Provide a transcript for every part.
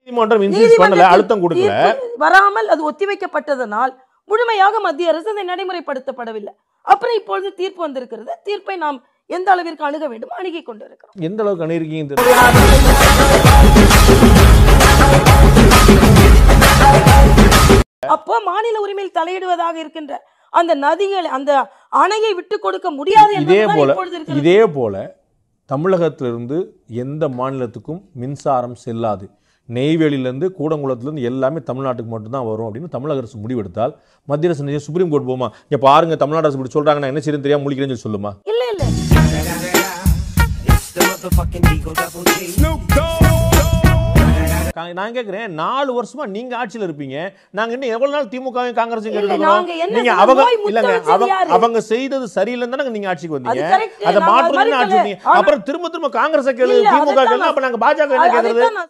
நீதிமன்றம் இன்சிஸ்ட் பண்ணல நீதிமன்றத்தில் அழுத்தம் கொடுக்கல தீர்ப்பு வராமல் அது ஒத்திவைக்கப்பட்டதனால் முழுமையாக மத்திய அரசு அதை நடைமுறைப்படுத்தப்படவில்லை அப்புறம் இப்பொழுது தீர்ப்பு வந்திருக்கிறது தீர்ப்பை நாம் எந்த அளவிற்கு அணுக வேண்டும் அணுகி கொண்டு இருக்கிறோம் எந்த அளவுக்கு அணியிருக்கீங்க தெரியல. அப்போ மாநில உரிமையில் தலையிடுவதாக இருக்கின்ற அந்த நதிகள் அந்த அணையை விட்டு கொடுக்க முடியாது இதே என்பதுதான் போல இப்பொழுது இருக்கிறது. இதே போல தமிழகத்திலிருந்து எந்த மாநிலத்துக்கும் மின்சாரம் செல்லாது நெய்வேலியிலேருந்து கூடங்குளத்துலேருந்து எல்லாமே தமிழ்நாட்டுக்கு மட்டும்தான் வரும் அப்படின்னு தமிழக அரசு முடிவெடுத்தால் மத்திய அரசு நிச்சயம் சுப்ரீம் கோர்ட் போமா இங்க பாருங்க தமிழ்நாடு அரசு இப்படி சொல்றாங்க நான் என்ன செய்யணும் தெரியாம முழிக்கிறேன்னு சொல்லி சொல்லுமா இல்ல இல்ல கா- நான் கேட்கிறேன் நாலு வருஷமா நீங்க ஆட்சியில இருப்பீங்க நாங்க இன்னும் எவ்வளவு நாள் திமுக காங்கிரஸ் இல்ல, நாங்க என்ன நீங்க சொன்னோம்? அவங்க நோய் முத்தம் இல்லங்க வச்சது அவங்க யாரு? அவங்க செய்தது சரியில்லைன்னு தானே நீங்க ஆட்சிக்கு அது வந்தீங்க correct. அதை நாங்க மாற்றுறதுன்னு மறுக்கல. ஆட்சி வந்தீங்க ஆனா- அப்புறம் திரும்ப திரும்ப காங்கிரஸ் கேளு இல்ல, திமுக அதைத்தான் கேளு நான் அப்ப நாங்க பாஜக என்ன அது- கேக்குறது அதைத்தான் நான்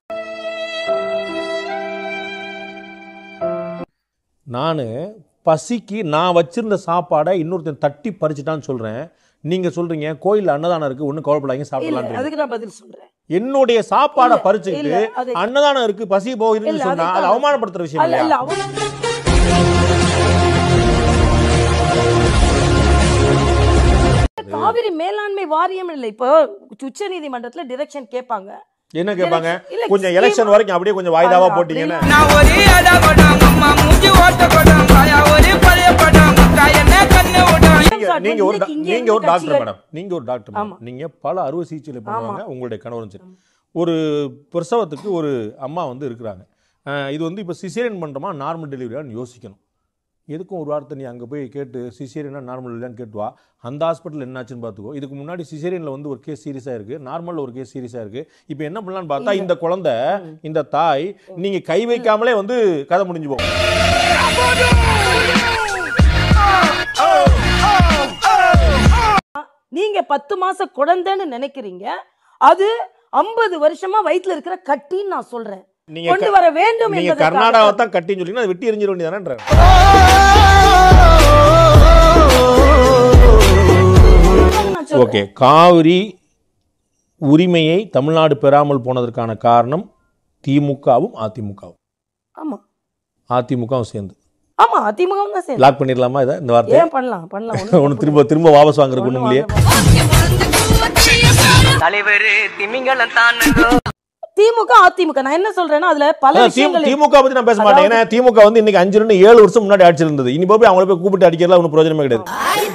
நான் பசிக்கு நான் வச்சிருந்த சாப்பாடை இன்னொருத்தன் தட்டி பறிச்சுட்டான்னு சொல்றேன் நீங்க சொல்றீங்க கோயில்ல அன்னதானம் இருக்கு ஒன்றும் கவலைப்படாதீங்க இல்ல சாப்பிடலாம் அதுக்கு நான் பதில் சொல்றேன் என்னுடைய சாப்பாடை இல்ல, பறிச்சுக்கிட்டு இல்ல, அது- அன்னதானம் இருக்கு பசி போகுதுன்னு இல்ல, சொன்னா அதைத்தான் அது அவமானப்படுத்துற விஷயம் அல்ல இல்லையா இல்ல அவங்க காவிரி மேலாண்மை வாரியம் இல்லை இப்போ உச்ச நீதிமன்றத்துல டிரெக்ஷன் கேட்பாங்க என்ன கேட்பாங்க இல்ல, கொஞ்சம் scheme- எலெக்ஷன் வரைக்கும் அப்படியே கொஞ்சம் வாய்தாவா அது போட்டீங்கன்னா நான் ஒரே அடா படம் அம்மா மூஞ்சி ஓட்ட படம் காயா ஒரே பழைய படம் முக்கா என்ன கண்ணு விடும் நீங்க நீங்க ஒரு டா- இங்க நீங்க ஒரு இருந்த டாக்டர் கட்சிகள் மேடம் நீங்க ஒரு டாக்டர் ஆமா. மேடம் நீங்க பல அறுவை சிகிச்சையில பண்ணுவாங்க உங்களுடைய கணவரும் சரி ஒரு பிரசவத்துக்கு ஒரு அம்மா வந்து இருக்கிறாங்க அஹ் இது வந்து இப்போ சிசேரியன் பண்றோமா நார்மல் டெலிவரியான்னு யோசிக்கணும் எதுக்கும் ஒரு வார்த்தை நீ அங்கே போய் கேட்டு சிசேரியனா நார்மல் இல்லையான்னு கேட்டு வா அந்த ஹாஸ்பிட்டல் என்னாச்சுன்னு பார்த்துக்கோ இதுக்கு முன்னாடி சிசேரியனில் வந்து ஒரு கேஸ் சீரியஸாக இருக்குது நார்மலில் ஒரு கேஸ் சீரியஸாக இருக்குது இப்போ என்ன பண்ணலான்னு பார்த்தா இந்த குழந்தை இந்த தாய் நீங்கள் கை வைக்காமலே வந்து கதை முடிஞ்சு போகும் நீங்க பத்து மாச குழந்தைன்னு நினைக்கிறீங்க அது ஐம்பது வருஷமா வயித்துல இருக்கிற கட்டின்னு நான் சொல்றேன் நீங்க கொண்டு க- வர வேண்டும் நீங்க என்பதற்காக கர்நாடகாவை தான் கட்டின்னு சொல்லிங்கன்னா அதை வெட்டி எரிஞ்சிட வேண்டியதானே நான் சொல்றேன். ஓகே காவிரி உரிமையை தமிழ்நாடு பெறாமல் போனதற்கான காரணம் திமுகவும் அதிமுகவும் ஆமா அதிமுகவும் சேர்ந்து ஆமா அதிமுக தான் சரி லாக் பண்ணிடலாமா இதை இந்த வார்த்தை ஏன் பண்ணலாம் பண்ணலாம் ஒண்ணும் ஒன்று திரும்ப திரும்ப வாபஸ் வாங்குறதுக்கு ஒன்றும் இல்லையே தலைவர் திமிங்கலம் தானுங்க திமுக அதிமுக நான் என்ன சொல்றேன்னா அதுல பல அதான் தி- விஷயங்கள் இருக்கு. திமுக பத்தி நான் பேச மாட்டேன் ஏன்னா திமுக வந்து இன்னைக்கு அஞ்சு ரெண்டு ஏழு வருஷம் முன்னாடி ஆட்சி இருந்தது இனி போய் அவங்கள போய் கூப்பிட்டு அடிக்கிறதுல ஒன்றும் பிரயோஜனமே கிடையாது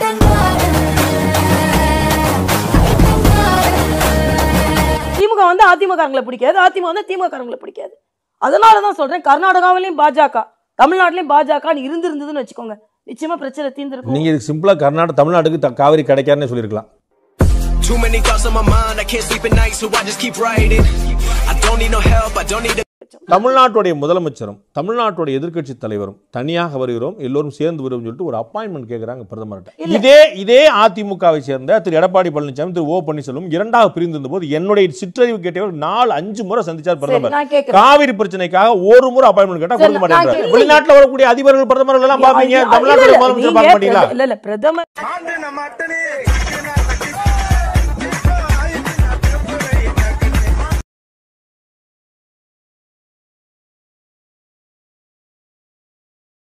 திமுக வந்து அதிமுக காரங்களை பிடிக்காது அதிமுக வந்து திமுக காரங்களை பிடிக்காது அதனால தான் சொல்றேன் கர்நாடகாவிலையும் பாஜக தமிழ்நாட்டிலையும் பாஜக இருந்திருந்ததுன்னு வச்சுக்கோங்க நிச்சயமா பிரச்சனை தீர்ந்திருக்கும் நீங்க இதுக்கு சிம்பிளா கர்நாடக தமிழ்நாட்டுக்கு த- காவிரி கிடைக்காதுன்னு சொல்லியிருக்கலாம் Too many thoughts on my mind, I can't sleep at night, so I just keep writing. I don't need no help, I don't need a தமிழ்நாட்டுடைய முதலமைச்சரும் தமிழ்நாட்டுடைய எதிர்க்கட்சி தலைவரும் தனியாக வருகிறோம் எல்லோரும் சேர்ந்து வருவோம் சொல்லிட்டு ஒரு அப்பாயின்மெண்ட் கேட்குறாங்க பிரதமர்கிட்ட இதே இதே அதிமுகவை சேர்ந்த திரு எடப்பாடி பழனிசாமி திரு ஓ பன்னீர்செல்வம் இரண்டாக பிரிந்திருந்த போது என்னுடைய சிற்றறிவு கேட்டவர் நாலு அஞ்சு முறை சந்திச்சார் சரி, பிரதமர் நான் கேட்கிறேன் காவிரி பிரச்சனைக்காக ஒரு முறை அப்பாயின்மெண்ட் கேட்டா சரி, கொடுக்க நான் மாட்டேங்கிறார் கேள்வி- வெளிநாட்டுல வரக்கூடிய அதிபர்கள் பிரதமர்கள் எல்லாம் பாப்பீங்க இல்ல, தமிழ்நாட்டுடைய இல்ல, முதலமைச்சர் நீங்க பார்க்க மாட்டீங்களா இல்ல இல்ல பிரதமர்